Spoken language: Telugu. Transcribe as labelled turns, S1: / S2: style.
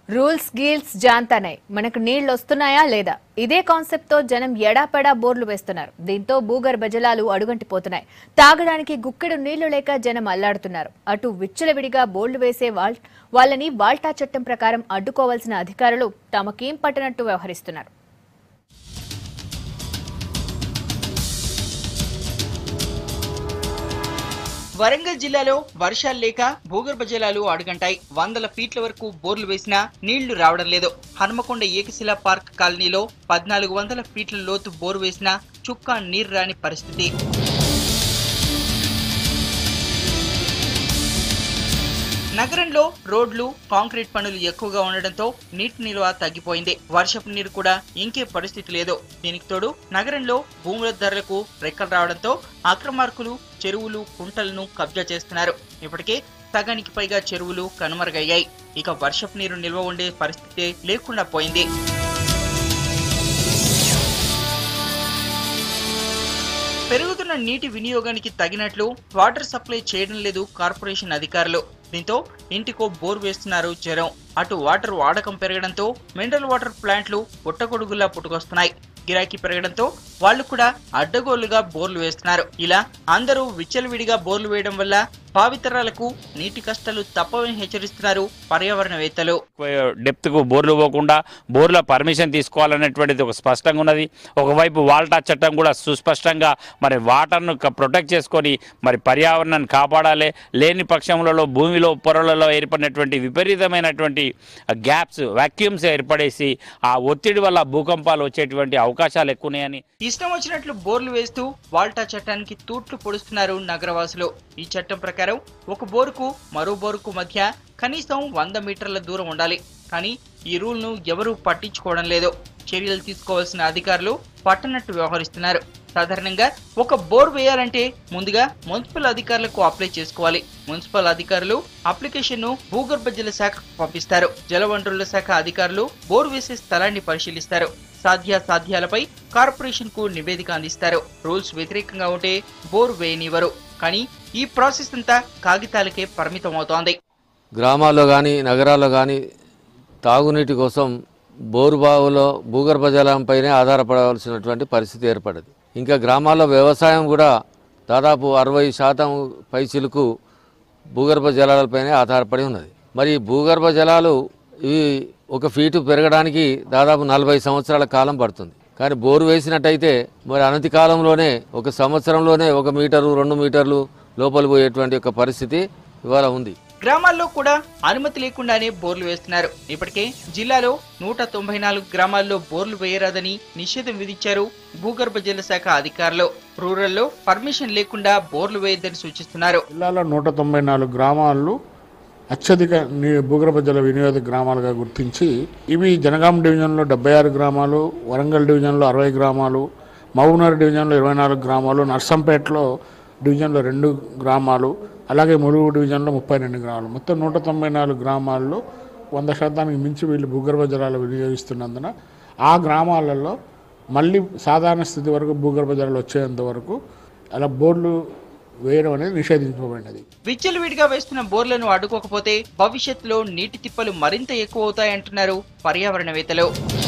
S1: రూల్స్ గీల్స్ జాంతానాయ్ మనకు నీళ్లు వస్తున్నాయా లేదా ఇదే కాన్సెప్ట్ తో జనం ఎడాపెడా బోర్లు వేస్తున్నారు దీంతో భూగర్భ జలాలు అడుగంటిపోతున్నాయి తాగడానికి గుక్కెడు నీళ్లు లేక జనం అల్లాడుతున్నారు అటు విచ్చలవిడిగా బోర్లు వేసే వాల్ వాళ్ళని వాల్టా చట్టం ప్రకారం అడ్డుకోవాల్సిన అధికారులు తమకేం పట్టనట్టు వ్యవహరిస్తున్నారు
S2: వరంగల్ జిల్లాలో వర్షాలు లేక భూగర్భ జలాలు అడుగంటాయి వందల ఫీట్ల వరకు బోర్లు వేసినా నీళ్లు రావడం లేదు హనుమకొండ ఏకశిలా పార్క్ కాలనీలో పద్నాలుగు వందల ఫీట్ల లోతు బోరు వేసినా చుక్క నీరు రాని పరిస్థితి నగరంలో రోడ్లు కాంక్రీట్ పనులు ఎక్కువగా ఉండడంతో నీటి నిల్వ తగ్గిపోయింది వర్షపు నీరు కూడా ఇంకే పరిస్థితి లేదు దీనికి తోడు నగరంలో భూముల ధరలకు రెక్కలు రావడంతో అక్రమార్కులు చెరువులు కుంటలను కబ్జా చేస్తున్నారు ఇప్పటికే సగానికి పైగా చెరువులు కనుమరుగయ్యాయి ఇక వర్షపు నీరు నిల్వ ఉండే పరిస్థితి లేకుండా పోయింది పెరుగుతున్న నీటి వినియోగానికి తగినట్లు వాటర్ సప్లై చేయడం లేదు కార్పొరేషన్ అధికారులు దీంతో ఇంటికో బోర్ వేస్తున్నారు జనం అటు వాటర్ వాడకం పెరగడంతో మినరల్ వాటర్ ప్లాంట్లు పుట్టగొడుగులా పుట్టుకొస్తున్నాయి గిరాకీ పెరగడంతో వాళ్ళు కూడా అడ్డగోలుగా బోర్లు వేస్తున్నారు ఇలా అందరూ విచ్చలవిడిగా బోర్లు వేయడం వల్ల భావితరాలకు నీటి కష్టాలు తప్పవని హెచ్చరిస్తున్నారు పర్యావరణవేత్తలు
S3: డెప్త్ కు బోర్లు పోకుండా బోర్ల పర్మిషన్ తీసుకోవాలనేటువంటిది ఒక స్పష్టంగా ఉన్నది ఒకవైపు వాల్టా చట్టం కూడా సుస్పష్టంగా మరి వాటర్ను క- ప్రొటెక్ట్ చేసుకొని మరి పర్యావరణాన్ని కాపాడాలి లేని పక్షంలో భూమిలో పొరలలో ఏర్పడినటువంటి విపరీతమైనటువంటి గ్యాప్స్ వాక్యూమ్స్ ఏర్పడేసి ఆ ఒత్తిడి వల్ల భూకంపాలు వచ్చేటువంటి అవకాశాలు ఎక్కువ ఉన్నాయని
S2: ఇష్టం వచ్చినట్లు బోర్లు వేస్తూ వాల్టా చట్టానికి తూట్లు పొడుస్తున్నారు నగరవాసులు ఈ చట్టం ప్రకారం ఒక బోరుకు మరో బోరుకు మధ్య కనీసం వంద మీటర్ల దూరం ఉండాలి కానీ ఈ రూల్ ను ఎవరూ పట్టించుకోవడం లేదు చర్యలు తీసుకోవాల్సిన అధికారులు పట్టనట్టు వ్యవహరిస్తున్నారు సాధారణంగా ఒక బోర్ వేయాలంటే ముందుగా మున్సిపల్ అధికారులకు అప్లై చేసుకోవాలి మున్సిపల్ అధికారులు అప్లికేషన్ ను భూగర్భ జల శాఖకు పంపిస్తారు జలవనరుల శాఖ అధికారులు బోర్ వేసే స్థలాన్ని పరిశీలిస్తారు సాధ్యాసాధ్యాలపై కార్పొరేషన్ కు నివేదిక అందిస్తారు రూల్స్ వ్యతిరేకంగా ఉంటే బోర్ వేయనివ్వరు కానీ ఈ ప్రాసెస్ అంతా కాగితాలకే పరిమితం అవుతోంది
S4: గ్రామాల్లో కానీ నగరాల్లో కానీ తాగునీటి కోసం బోరుబావులో భూగర్భ జలంపైనే ఆధారపడవలసినటువంటి పరిస్థితి ఏర్పడింది ఇంకా గ్రామాల్లో వ్యవసాయం కూడా దాదాపు అరవై శాతం పైచిలకు భూగర్భ జలాలపైనే ఆధారపడి ఉన్నది మరి ఈ భూగర్భ జలాలు ఇవి ఒక ఫీటు పెరగడానికి దాదాపు నలభై సంవత్సరాల కాలం పడుతుంది కానీ బోరు వేసినట్టయితే మరి అనతి కాలంలోనే ఒక సంవత్సరంలోనే ఒక మీటరు రెండు మీటర్లు లోపలి పోయేటువంటి ఒక పరిస్థితి ఇవాళ ఉంది
S2: గ్రామాల్లో కూడా అనుమతి లేకుండానే బోర్లు వేస్తున్నారు ఇప్పటికే జిల్లాలో నూట తొంభై నాలుగు గ్రామాల్లో బోర్లు వేయరాదని నిషేధం విధించారు భూగర్భ జల శాఖ అధికారులు రూరల్లో పర్మిషన్ లేకుండా బోర్లు వేయొద్దని సూచిస్తున్నారు
S5: జిల్లాలో నూట తొంభై నాలుగు గ్రామాలు అత్యధిక నీ భూగర్భ జల వినియోగ గ్రామాలుగా గుర్తించి ఇవి జనగాం డివిజన్లో డెబ్బై ఆరు గ్రామాలు వరంగల్ డివిజన్లో అరవై గ్రామాలు మహబూబ్నగర్ డివిజన్లో ఇరవై నాలుగు గ్రామాలు నర్సంపేటలో డివిజన్లో రెండు గ్రామాలు అలాగే ములుగు డివిజన్లో ముప్పై రెండు గ్రామాలు మొత్తం నూట తొంభై నాలుగు గ్రామాల్లో వంద శాతానికి మించి వీళ్ళు భూగర్భ జలాలు వినియోగిస్తున్నందున ఆ గ్రామాలలో మళ్ళీ సాధారణ స్థితి వరకు భూగర్భ జలాలు వచ్చేంత వరకు అలా బోర్లు వేయడం అనేది నిషేధించబడినది
S2: విచ్చలవిడిగా వేస్తున్న బోర్లను అడ్డుకోకపోతే భవిష్యత్తులో నీటి తిప్పలు మరింత ఎక్కువ అవుతాయంటున్నారు పర్యావరణవేత్తలు